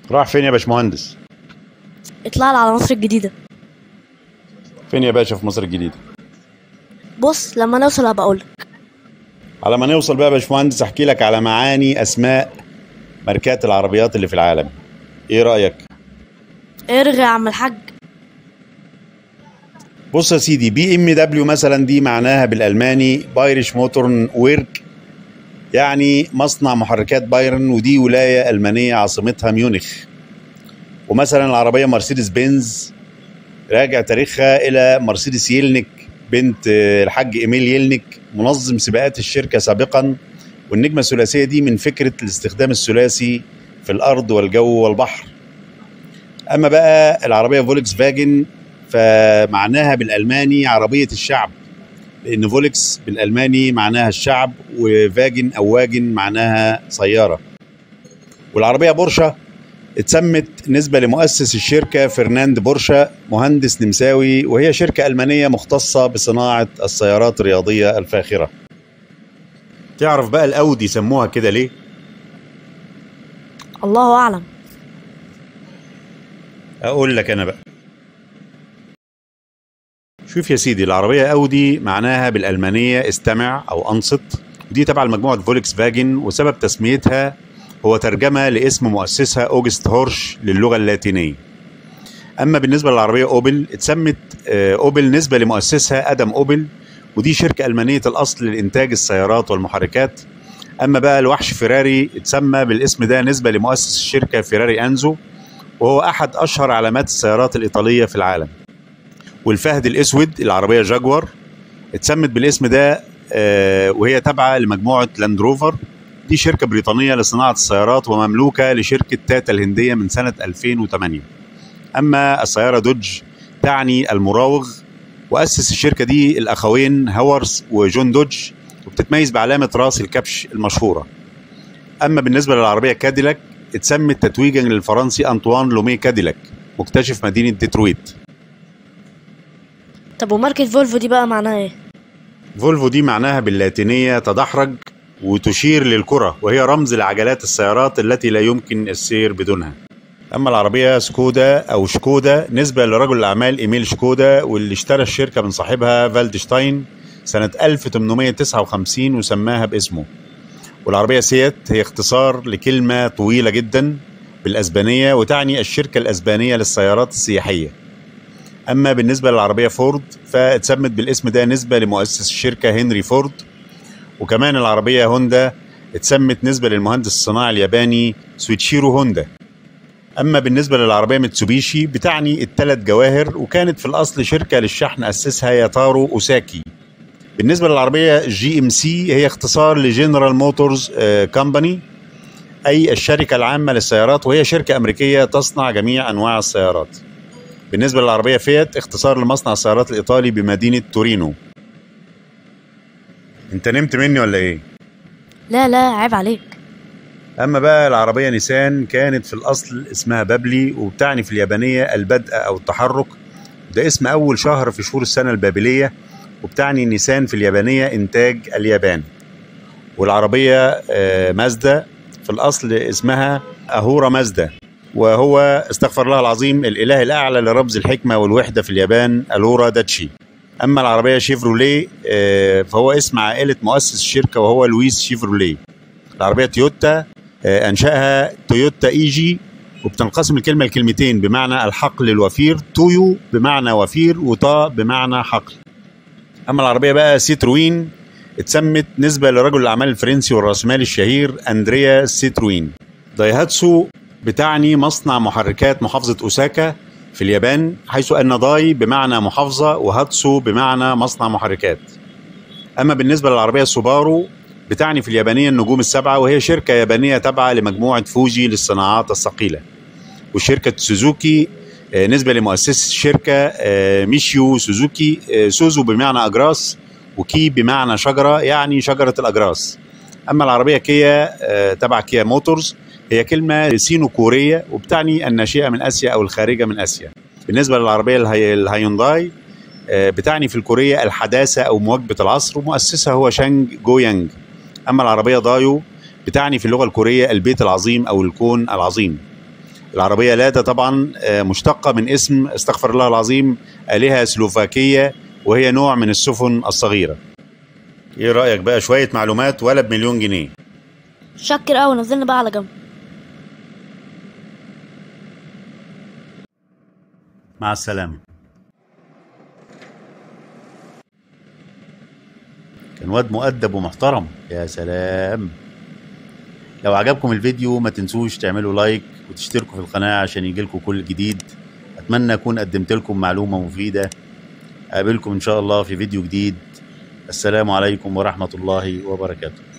راح فين يا باشمهندس اطلع لي على مصر الجديدة فين يا باشا في مصر الجديدة بص لما نوصل هبقى اقولك على ما نوصل بقى يا باشمهندس احكي لك على معاني اسماء ماركات العربيات اللي في العالم ايه رايك ارغي يا عم الحاج بص يا سيدي بي ام دبليو مثلا دي معناها بالالماني بايرش موتورن ويرك يعني مصنع محركات بايرن ودي ولايه المانيه عاصمتها ميونخ ومثلا العربيه مرسيدس بنز راجع تاريخها الى مرسيدس يلنك بنت الحاج ايميل يلنك منظم سباقات الشركه سابقا والنجمه الثلاثيه دي من فكره الاستخدام الثلاثي في الارض والجو والبحر اما بقى العربيه فولكس فاجن فمعناها بالالماني عربيه الشعب لان فولكس بالالماني معناها الشعب وفاجن او واجن معناها سياره والعربيه بورشه اتسمت نسبة لمؤسس الشركة فرناند بورشا مهندس نمساوي وهي شركة ألمانية مختصة بصناعة السيارات الرياضية الفاخرة تعرف بقى الأودي سموها كده ليه؟ الله اعلم أقول لك أنا بقى شوف يا سيدي العربية أودي معناها بالألمانية استمع أو أنصت ودي تبع مجموعة فولكس فاجن وسبب تسميتها هو ترجمة لاسم مؤسسها أوجست هورش للغة اللاتينية أما بالنسبة للعربية أوبل اتسمت آه، أوبل نسبة لمؤسسها أدم أوبل ودي شركة ألمانية الأصل لإنتاج السيارات والمحركات أما بقى الوحش فيراري اتسمى بالاسم ده نسبة لمؤسس الشركة فيراري أنزو وهو أحد أشهر علامات السيارات الإيطالية في العالم والفهد الأسود العربية جاكوار اتسمت بالاسم ده آه، وهي تابعة لمجموعة لاندروفر دي شركة بريطانية لصناعة السيارات ومملوكة لشركة تاتا الهندية من سنة 2008 أما السيارة دوج تعني المراوغ وأسس الشركة دي الأخوين هاورس وجون دوج وبتتميز بعلامة راس الكبش المشهورة أما بالنسبة للعربية كاديلاك اتسمت تتويجا للفرنسي أنطوان لومي كاديلاك مكتشف مدينة ديترويت طب وماركة فولفو دي بقى معناها ايه فولفو دي معناها باللاتينية تدحرج وتشير للكرة وهي رمز لعجلات السيارات التي لا يمكن السير بدونها أما العربية سكودا أو شكودا نسبة لرجل الأعمال إيميل شكودا واللي اشترى الشركة من صاحبها فالدشتاين سنة 1859 وسماها باسمه والعربية سيات هي اختصار لكلمة طويلة جدا بالأسبانية وتعني الشركة الأسبانية للسيارات السياحية أما بالنسبة للعربية فورد فاتسمت بالاسم ده نسبة لمؤسس الشركة هنري فورد وكمان العربية هوندا اتسمت نسبة للمهندس الصناعي الياباني سويتشيرو هوندا أما بالنسبة للعربية ميتسوبيشي بتعني الثلاث جواهر وكانت في الأصل شركة للشحن أسسها ياتارو أوساكي بالنسبة للعربية جي ام سي هي اختصار لجنرال موتورز كومباني أي الشركة العامة للسيارات وهي شركة أمريكية تصنع جميع أنواع السيارات بالنسبة للعربية فيات اختصار لمصنع السيارات الإيطالي بمدينة تورينو انت نمت مني ولا ايه؟ لا لا عيب عليك اما بقى العربيه نيسان كانت في الاصل اسمها بابلي وبتعني في اليابانيه البدء او التحرك ده اسم اول شهر في شهور السنه البابليه وبتعني نيسان في اليابانيه انتاج اليابان والعربيه آه، مازدا في الاصل اسمها اهورا مازدا وهو استغفر الله العظيم الاله الاعلى لرمز الحكمه والوحده في اليابان الورا داتشي اما العربيه شيفروليه آه، فهو اسم عائله مؤسس الشركه وهو لويس شيفروليه العربيه تويوتا آه، انشاها تويوتا ايجي وبتنقسم الكلمه لكلمتين بمعنى الحقل الوفير تويو بمعنى وفير وطا بمعنى حقل اما العربيه بقى سيتروين اتسمت نسبه لرجل الاعمال الفرنسي والراسمالي الشهير اندريا سيتروين دايهاتسو بتعني مصنع محركات محافظه اوساكا في اليابان حيث ان داي بمعنى محافظه وهاتسو بمعنى مصنع محركات اما بالنسبه للعربيه سوبارو بتعني في اليابانيه النجوم السبعه وهي شركه يابانيه تابعه لمجموعه فوجي للصناعات الثقيله وشركه سوزوكي آه، نسبه لمؤسس الشركه آه، ميشيو سوزوكي آه، سوزو بمعنى اجراس وكي بمعنى شجره يعني شجره الاجراس اما العربيه كيا آه، تبع كيا موتورز هي كلمه سينو كوريه وبتعني الناشئه من اسيا او الخارجه من اسيا بالنسبه للعربيه الهي- الهيونداي آه، بتعني في الكوريه الحداثه او مواكبه العصر ومؤسسها هو شانج جو يانج اما العربيه دايو بتعني في اللغه الكوريه البيت العظيم او الكون العظيم العربية لادا طبعا آه، مشتقة من اسم استغفر الله العظيم آلهة سلوفاكية وهي نوع من السفن الصغيرة ايه رأيك بقى شوية معلومات ولا بمليون جنيه شكر قوي نزلنا بقى على جنب مع السلامة كان واد مؤدب ومحترم يا سلام لو عجبكم الفيديو ما تنسوش تعملوا لايك وتشتركوا في القناة عشان يجيلكم كل جديد أتمنى أكون قدمت لكم معلومة مفيدة أقابلكم إن شاء الله في فيديو جديد السلام عليكم ورحمة الله وبركاته